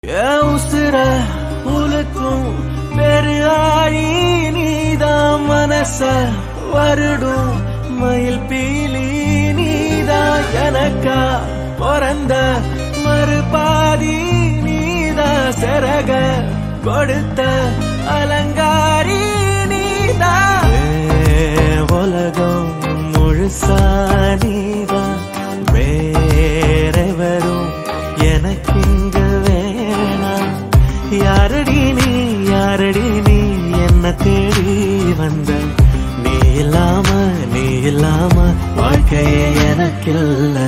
என் உசுர உலுக்கும் பெரு ஆழி நீதான் மனச வருடும் மயில் பீலி நீதான் எனக்கா பிறந்த மறுபாதி நீதான் சிறக கொடுத்த அலங்காரி நீதான் ஏன் உலகம் முழுசா நீதான் வேறெவரும் எனக்கு இங்க வேணாம் யாரடி நீ யாரடி நீ என்ன தேடி வந்த நீ இல்லாம நீ இல்லாம வாழ்க்கையே எனக்கில்லை